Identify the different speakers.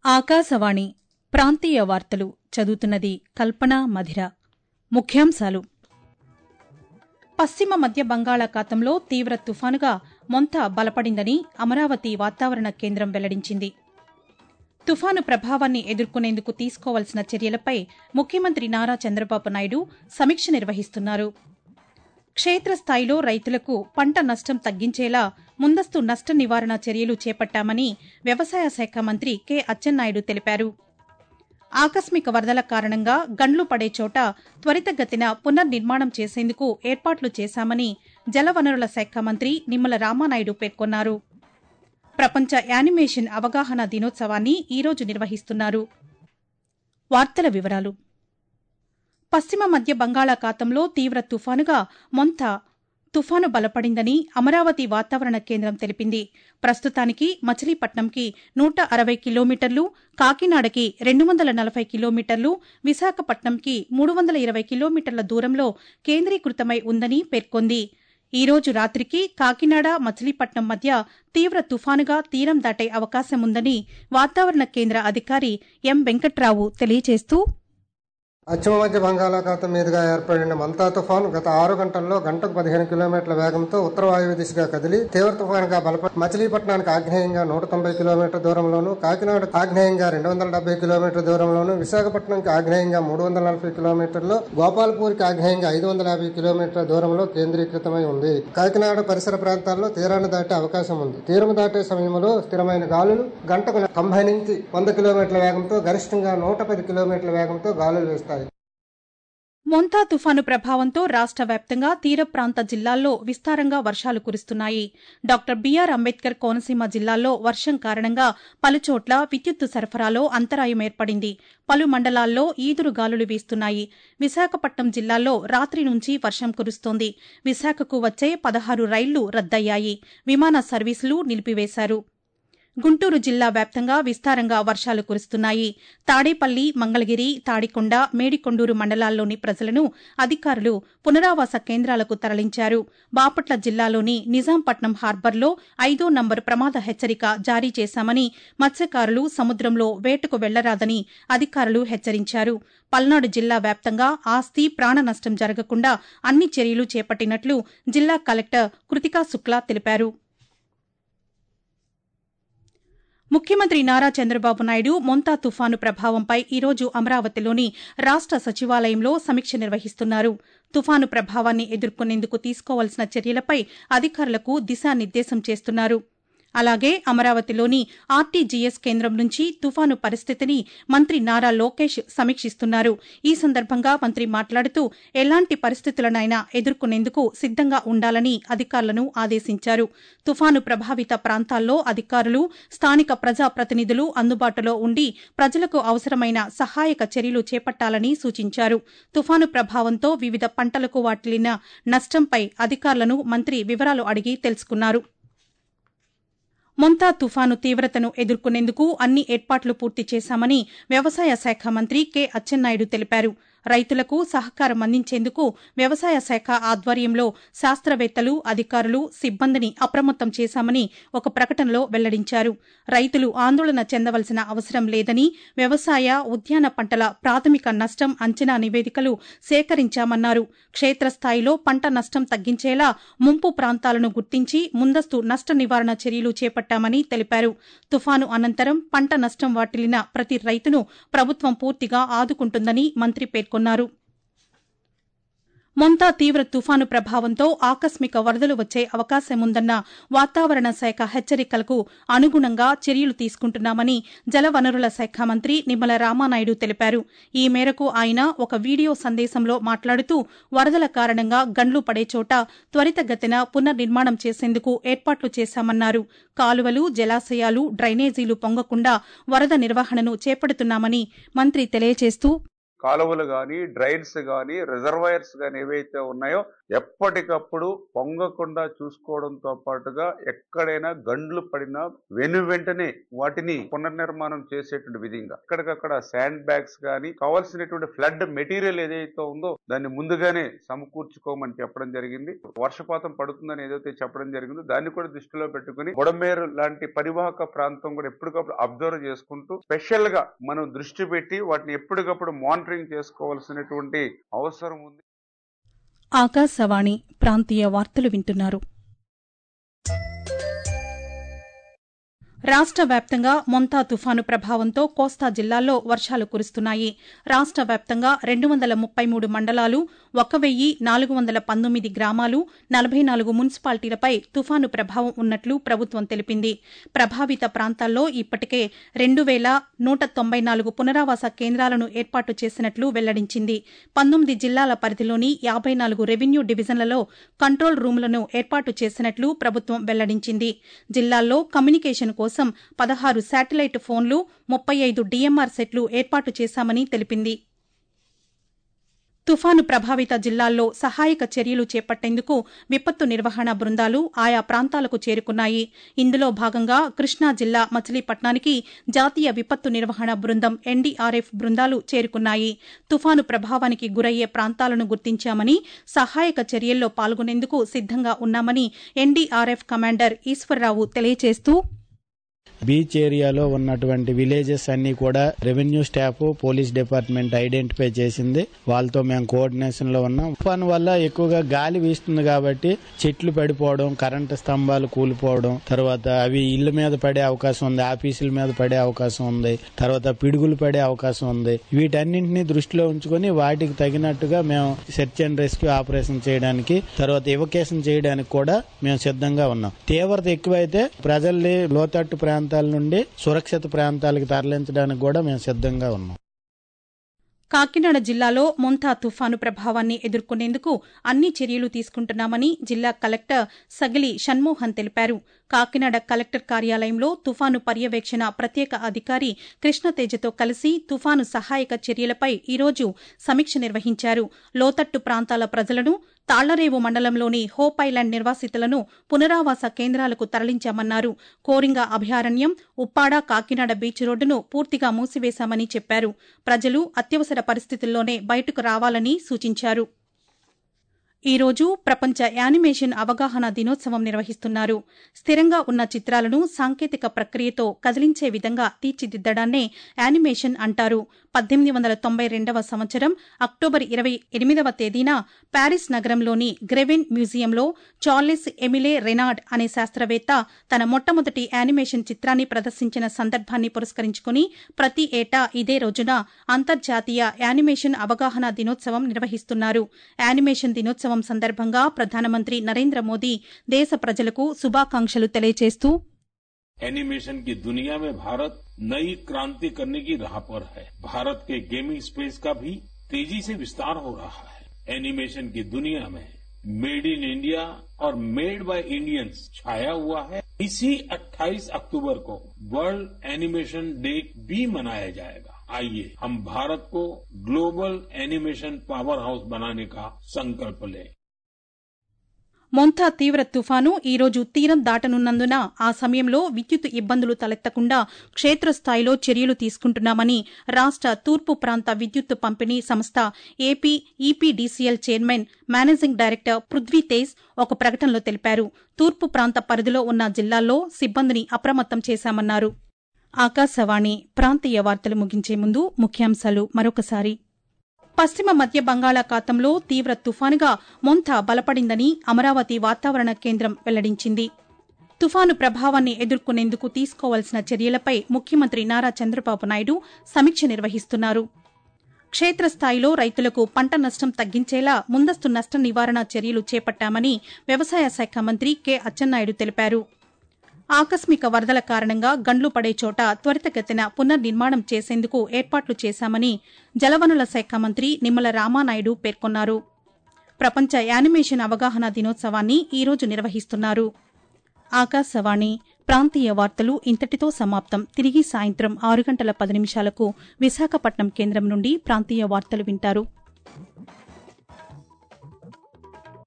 Speaker 1: ఆకాశవాణి ప్రాంతీయ వార్తలు చదువుతున్నది కల్పన మధిర ముఖ్యాంశాలు పశ్చిమ మధ్య బంగాళాఖాతంలో తీవ్ర తుఫానుగా మొంత బలపడిందని అమరావతి వాతావరణ కేంద్రం వెల్లడించింది తుఫాను ప్రభావాన్ని ఎదుర్కొనేందుకు తీసుకోవాల్సిన చర్యలపై ముఖ్యమంత్రి నారా చంద్రబాబు నాయుడు సమీక్ష నిర్వహిస్తున్నారు క్షేత్రస్థాయిలో రైతులకు పంట నష్టం తగ్గించేలా ముందస్తు నష్ట నివారణ చర్యలు చేపట్టామని వ్యవసాయ శాఖ మంత్రి కె అచ్చెన్నాయుడు తెలిపారు ఆకస్మిక వరదల కారణంగా గండ్లు పడే చోట త్వరితగతిన పునర్నిర్మాణం చేసేందుకు ఏర్పాట్లు చేశామని జలవనరుల శాఖ మంత్రి నిమ్మల రామానాయుడు పేర్కొన్నారు ప్రపంచ యానిమేషన్ అవగాహన దినోత్సవాన్ని ఈరోజు నిర్వహిస్తున్నారు వార్తల వివరాలు పశ్చిమ మధ్య బంగాళాఖాతంలో తీవ్ర తుఫానుగా మొంత తుఫాను బలపడిందని అమరావతి వాతావరణ కేంద్రం తెలిపింది ప్రస్తుతానికి మచిలీపట్నంకి నూట అరవై కిలోమీటర్లు కాకినాడకి రెండు వందల నలభై కిలోమీటర్లు విశాఖపట్నంకి మూడు వందల ఇరవై కిలోమీటర్ల దూరంలో కేంద్రీకృతమై ఉందని పేర్కొంది ఈ రోజు రాత్రికి కాకినాడ మచిలీపట్నం మధ్య తీవ్ర తుఫానుగా తీరం దాటే అవకాశముందని వాతావరణ కేంద్ర అధికారి ఎం వెంకట్రావు తెలియజేస్తూ
Speaker 2: పశ్చిమ మధ్య బంగాళాఖాతం మీదుగా ఏర్పడిన మంతా తుఫాను గత ఆరు గంటల్లో గంటకు పదిహేను కిలోమీటర్ల వేగంతో ఉత్తర వాయువ్య దిశగా కదిలి తీవ్ర తుఫానుగా బలపడి మచిలీపట్నానికి ఆగ్నేయంగా నూట తొంభై కిలోమీటర్ దూరంలోను కాకినాడ ఆగ్నేయంగా రెండు వందల డెబ్బై కిలోమీటర్ దూరంలోను విశాఖపట్నంకి ఆగ్నేయంగా మూడు వందల నలభై కిలోమీటర్లు గోపాల్పూర్కి ఆగ్నేయంగా ఐదు వందల యాభై కిలోమీటర్ల దూరంలో కేంద్రీకృతమై ఉంది కాకినాడ పరిసర ప్రాంతాల్లో తీరాన్ని దాటే అవకాశం ఉంది తీరం దాటే సమయంలో స్థిరమైన గాలులు గంటకు తొంభై నుంచి వంద కిలోమీటర్ల వేగంతో గరిష్టంగా నూట పది కిలోమీటర్ల వేగంతో గాలులు వేస్తాయి
Speaker 1: మొంతా తుఫాను ప్రభావంతో రాష్ట వ్యాప్తంగా తీర ప్రాంత జిల్లాల్లో విస్తారంగా వర్షాలు కురుస్తున్నాయి డాక్టర్ బీఆర్ అంబేద్కర్ కోనసీమ జిల్లాల్లో వర్షం కారణంగా పలుచోట్ల విద్యుత్తు సరఫరాలో అంతరాయం ఏర్పడింది పలు మండలాల్లో ఈదురు గాలులు వీస్తున్నాయి విశాఖపట్నం జిల్లాలో రాత్రి నుంచి వర్షం కురుస్తోంది విశాఖకు వచ్చే పదహారు రైళ్లు రద్దయ్యాయి విమాన సర్వీసులు నిలిపివేశారు గుంటూరు జిల్లా వ్యాప్తంగా విస్తారంగా వర్షాలు కురుస్తున్నాయి తాడేపల్లి మంగళగిరి తాడికొండ మేడికొండూరు మండలాల్లోని ప్రజలను అధికారులు పునరావాస కేంద్రాలకు తరలించారు బాపట్ల జిల్లాలోని నిజాంపట్నం హార్బర్లో ఐదో నంబరు ప్రమాద హెచ్చరిక జారీ చేశామని మత్స్యకారులు సముద్రంలో వేటకు వెళ్లరాదని అధికారులు హెచ్చరించారు పల్నాడు జిల్లా వ్యాప్తంగా ఆస్తి ప్రాణ నష్టం జరగకుండా అన్ని చర్యలు చేపట్టినట్లు జిల్లా కలెక్టర్ కృతికా శుక్లా తెలిపారు ముఖ్యమంత్రి నారా చంద్రబాబు నాయుడు మొంతా తుఫాను ప్రభావంపై ఈరోజు అమరావతిలోని రాష్ట సచివాలయంలో సమీక్ష నిర్వహిస్తున్నారు తుఫాను ప్రభావాన్ని ఎదుర్కొనేందుకు తీసుకోవాల్సిన చర్యలపై అధికారులకు దిశానిర్దేశం చేస్తున్నారు అలాగే అమరావతిలోని ఆర్టీజీఎస్ కేంద్రం నుంచి తుఫాను పరిస్థితిని మంత్రి నారా లోకేష్ సమీక్షిస్తున్నారు ఈ సందర్భంగా మంత్రి మాట్లాడుతూ ఎలాంటి పరిస్థితులనైనా ఎదుర్కొనేందుకు సిద్దంగా ఉండాలని అధికారులను ఆదేశించారు తుఫాను ప్రభావిత ప్రాంతాల్లో అధికారులు స్థానిక ప్రజాప్రతినిధులు అందుబాటులో ఉండి ప్రజలకు అవసరమైన సహాయక చర్యలు చేపట్టాలని సూచించారు తుఫాను ప్రభావంతో వివిధ పంటలకు వాటిల్లిన నష్టంపై అధికారులను మంత్రి వివరాలు అడిగి తెలుసుకున్నారు మొంతా తుఫాను తీవ్రతను ఎదుర్కొనేందుకు అన్ని ఏర్పాట్లు పూర్తి చేశామని వ్యవసాయ శాఖ మంత్రి కె అచ్చెన్నాయుడు తెలిపారు రైతులకు సహకారం అందించేందుకు వ్యవసాయ శాఖ ఆధ్వర్యంలో శాస్త్రవేత్తలు అధికారులు సిబ్బందిని అప్రమత్తం చేశామని ఒక ప్రకటనలో వెల్లడించారు రైతులు ఆందోళన చెందవలసిన అవసరం లేదని వ్యవసాయ ఉద్యాన పంటల ప్రాథమిక నష్టం అంచనా నివేదికలు సేకరించామన్నారు క్షేత్రస్థాయిలో పంట నష్టం తగ్గించేలా ముంపు ప్రాంతాలను గుర్తించి ముందస్తు నష్ట నివారణ చర్యలు చేపట్టామని తెలిపారు తుఫాను అనంతరం పంట నష్టం వాటిల్లిన ప్రతి రైతును ప్రభుత్వం పూర్తిగా ఆదుకుంటుందని మంత్రి పేర్కొన్నారు పేర్కొన్నారు మొంతా తీవ్ర తుఫాను ప్రభావంతో ఆకస్మిక వరదలు వచ్చే అవకాశముందన్న వాతావరణ శాఖ హెచ్చరికలకు అనుగుణంగా చర్యలు తీసుకుంటున్నామని జలవనరుల శాఖ మంత్రి నిమ్మల రామానాయుడు తెలిపారు ఈ మేరకు ఆయన ఒక వీడియో సందేశంలో మాట్లాడుతూ వరదల కారణంగా గండ్లు పడే చోట త్వరితగతిన పునర్నిర్మాణం చేసేందుకు ఏర్పాట్లు చేశామన్నారు కాలువలు జలాశయాలు డ్రైనేజీలు పొంగకుండా వరద నిర్వహణను చేపడుతున్నామని మంత్రి తెలియజేస్తూ
Speaker 3: కాలువలు గాని డ్రైన్స్ గాని రిజర్వాయర్స్ గాని ఏవైతే ఉన్నాయో ఎప్పటికప్పుడు పొంగకుండా చూసుకోవడంతో పాటుగా ఎక్కడైనా గండ్లు పడినా వెను వెంటనే వాటిని పునర్నిర్మాణం చేసేటువంటి విధంగా ఎక్కడికక్కడ శాండ్ బ్యాగ్స్ గాని కావాల్సినటువంటి ఫ్లడ్ మెటీరియల్ ఏదైతే ఉందో దాన్ని ముందుగానే సమకూర్చుకోమని చెప్పడం జరిగింది వర్షపాతం పడుతుందని ఏదైతే చెప్పడం జరిగిందో దాన్ని కూడా దృష్టిలో పెట్టుకుని బుడమేరు లాంటి పరివాహక ప్రాంతం కూడా ఎప్పటికప్పుడు అబ్జర్వ్ చేసుకుంటూ స్పెషల్ గా మనం దృష్టి పెట్టి వాటిని ఎప్పటికప్పుడు మానిటరింగ్ చేసుకోవాల్సినటువంటి అవసరం ఉంది
Speaker 1: ఆకాశవాణి ప్రాంతీయ వార్తలు వింటున్నారు రాష్ట్ర వ్యాప్తంగా మొంతా తుఫాను ప్రభావంతో కోస్తా జిల్లాల్లో వర్షాలు కురుస్తున్నాయి రాష్ట్ర వ్యాప్తంగా రెండు వందల ముప్పై మూడు మండలాలు ఒక వెయ్యి నాలుగు వందల పంతొమ్మిది గ్రామాలు నలభై నాలుగు మున్సిపాలిటీలపై తుఫాను ప్రభావం ఉన్నట్లు ప్రభుత్వం తెలిపింది ప్రభావిత ప్రాంతాల్లో ఇప్పటికే రెండు వేల నూట తొంభై నాలుగు పునరావాస కేంద్రాలను ఏర్పాటు చేసినట్లు వెల్లడించింది పంతొమ్మిది జిల్లాల పరిధిలోని యాబై నాలుగు రెవెన్యూ డివిజన్లలో కంట్రోల్ రూములను ఏర్పాటు చేసినట్లు ప్రభుత్వం వెల్లడించింది జిల్లాల్లో కమ్యూనికేషన్ కోసం పదహారు శాటిలైట్ ఫోన్లు ముప్పై ఐదు డీఎంఆర్ సెట్లు ఏర్పాటు చేశామని తెలిపింది తుఫాను ప్రభావిత జిల్లాల్లో సహాయక చర్యలు చేపట్టేందుకు విపత్తు నిర్వహణ బృందాలు ఆయా ప్రాంతాలకు చేరుకున్నాయి ఇందులో భాగంగా కృష్ణా జిల్లా మచిలీపట్నానికి జాతీయ విపత్తు నిర్వహణ బృందం ఎన్డీఆర్ఎఫ్ బృందాలు చేరుకున్నాయి తుఫాను ప్రభావానికి గురయ్యే ప్రాంతాలను గుర్తించామని సహాయక చర్యల్లో పాల్గొనేందుకు సిద్దంగా ఉన్నామని ఎన్డీఆర్ఎఫ్ కమాండర్ ఈశ్వర్రావు తెలియజేస్తూ
Speaker 4: బీచ్ ఏరియాలో ఉన్నటువంటి విలేజెస్ అన్ని కూడా revenue staff police department identify చేసింది వాళ్ళతో మేము కోఆర్డినేషన్ లో ఉన్నాం తుఫాను వల్ల ఎక్కువగా గాలి వీస్తుంది కాబట్టి చెట్లు పడిపోవడం కరెంటు స్తంభాలు కూలిపోవడం తర్వాత అవి ఇళ్ల మీద పడే అవకాశం ఉంది ఆఫీసుల మీద పడే అవకాశం ఉంది తర్వాత పిడుగులు పడే అవకాశం ఉంది వీటన్నింటినీ దృష్టిలో ఉంచుకొని వాటికి తగినట్టుగా మేము సెర్చ్ అండ్ రెస్క్యూ ఆపరేషన్ చేయడానికి తర్వాత ఎవకేషన్ చేయడానికి కూడా మేము సిద్ధంగా ఉన్నాం తీవ్రత ఎక్కువైతే ప్రజల్ని లోతట్టు ప్రాంతాల నుండి సురక్షిత ప్రాంతాలకు తరలించడానికి కూడా మేము సిద్ధంగా ఉన్నాం
Speaker 1: కాకినాడ జిల్లాలో మొంతా తుఫాను ప్రభావాన్ని ఎదుర్కొనేందుకు అన్ని చర్యలు తీసుకుంటున్నామని జిల్లా కలెక్టర్ సగిలి షణ్మోహన్ తెలిపారు కాకినాడ కలెక్టర్ కార్యాలయంలో తుఫాను పర్యవేక్షణ ప్రత్యేక అధికారి కృష్ణతేజతో కలిసి తుఫాను సహాయక చర్యలపై ఈరోజు సమీక్ష నిర్వహించారు లోతట్టు ప్రాంతాల ప్రజలను తాళ్లరేవు మండలంలోని హోప్ ఐలాండ్ నిర్వాసితులను పునరావాస కేంద్రాలకు తరలించామన్నారు కోరింగ అభయారణ్యం ఉప్పాడ కాకినాడ బీచ్ రోడ్డును పూర్తిగా మూసివేశామని చెప్పారు ప్రజలు అత్యవసర పరిస్థితుల్లోనే బయటకు రావాలని సూచించారు ఈ రోజు ప్రపంచ యానిమేషన్ అవగాహన దినోత్సవం నిర్వహిస్తున్నారు స్థిరంగా ఉన్న చిత్రాలను సాంకేతిక ప్రక్రియతో కదిలించే విధంగా తీర్చిదిద్దడాన్నే యానిమేషన్ అంటారు పద్దెనిమిది వందల తొంభై రెండవ సంవత్సరం అక్టోబర్ ఇరవై ఎనిమిదవ తేదీన ప్యారిస్ నగరంలోని గ్రెవెన్ మ్యూజియంలో చార్లెస్ ఎమిలే రెనాడ్ అనే శాస్త్రవేత్త తన మొట్టమొదటి యానిమేషన్ చిత్రాన్ని ప్రదర్శించిన సందర్భాన్ని పురస్కరించుకుని ప్రతి ఏటా ఇదే రోజున అంతర్జాతీయ యానిమేషన్ అవగాహన దినోత్సవం నిర్వహిస్తున్నారు యానిమేషన్ దినోత్సవం సందర్భంగా ప్రధానమంత్రి నరేంద్ర మోదీ దేశ ప్రజలకు శుభాకాంక్షలు తెలియజేస్తూ
Speaker 5: एनिमेशन की दुनिया में भारत नई क्रांति करने की राह पर है भारत के गेमिंग स्पेस का भी तेजी से विस्तार हो रहा है एनिमेशन की दुनिया में मेड इन इंडिया और मेड बाय इंडियंस छाया हुआ है इसी 28 अक्टूबर को वर्ल्ड एनिमेशन डे भी मनाया जाएगा आइए हम भारत को ग्लोबल एनिमेशन पावर हाउस बनाने का संकल्प लें
Speaker 1: మొంతా తీవ్ర తుఫాను ఈ రోజు తీరం దాటనున్నందున ఆ సమయంలో విద్యుత్ ఇబ్బందులు తలెత్తకుండా క్షేత్రస్థాయిలో చర్యలు తీసుకుంటున్నామని రాష్ట తూర్పు ప్రాంత విద్యుత్ పంపిణీ సంస్థ AP EPDCL chairman managing director Prithvi Tej ఒక ప్రకటనలో తెలిపారు తూర్పు ప్రాంత పరిధిలో ఉన్న జిల్లాల్లో సిబ్బందిని అప్రమత్తం చేశామన్నారు ఆకాశవాణి ప్రాంతీయ వార్తలు ముగించే ముందు ముఖ్యాంశాలు మరొకసారి పశ్చిమ మధ్య బంగాళాఖాతంలో తీవ్ర తుఫానుగా మొంత బలపడిందని అమరావతి వాతావరణ కేంద్రం వెల్లడించింది తుఫాను ప్రభావాన్ని ఎదుర్కొనేందుకు తీసుకోవాల్సిన చర్యలపై ముఖ్యమంత్రి నారా చంద్రబాబు నాయుడు సమీక్ష నిర్వహిస్తున్నారు క్షేత్రస్థాయిలో రైతులకు పంట నష్టం తగ్గించేలా ముందస్తు నష్ట నివారణ చర్యలు చేపట్టామని వ్యవసాయ శాఖ మంత్రి కె అచ్చెన్నాయుడు తెలిపారు ఆకస్మిక వరదల కారణంగా గండ్లు పడే చోట త్వరితగతిన పునర్నిర్మాణం చేసేందుకు ఏర్పాట్లు చేశామని జలవనుల శాఖ మంత్రి నిమ్మల రామానాయుడు పేర్కొన్నారు ప్రపంచ యానిమేషన్ అవగాహన దినోత్సవాన్ని ఈరోజు నిర్వహిస్తున్నారు ఆకాశవాణి ప్రాంతీయ వార్తలు ఇంతటితో సమాప్తం తిరిగి సాయంత్రం ఆరు గంటల పది నిమిషాలకు విశాఖపట్నం కేంద్రం నుండి ప్రాంతీయ వార్తలు వింటారు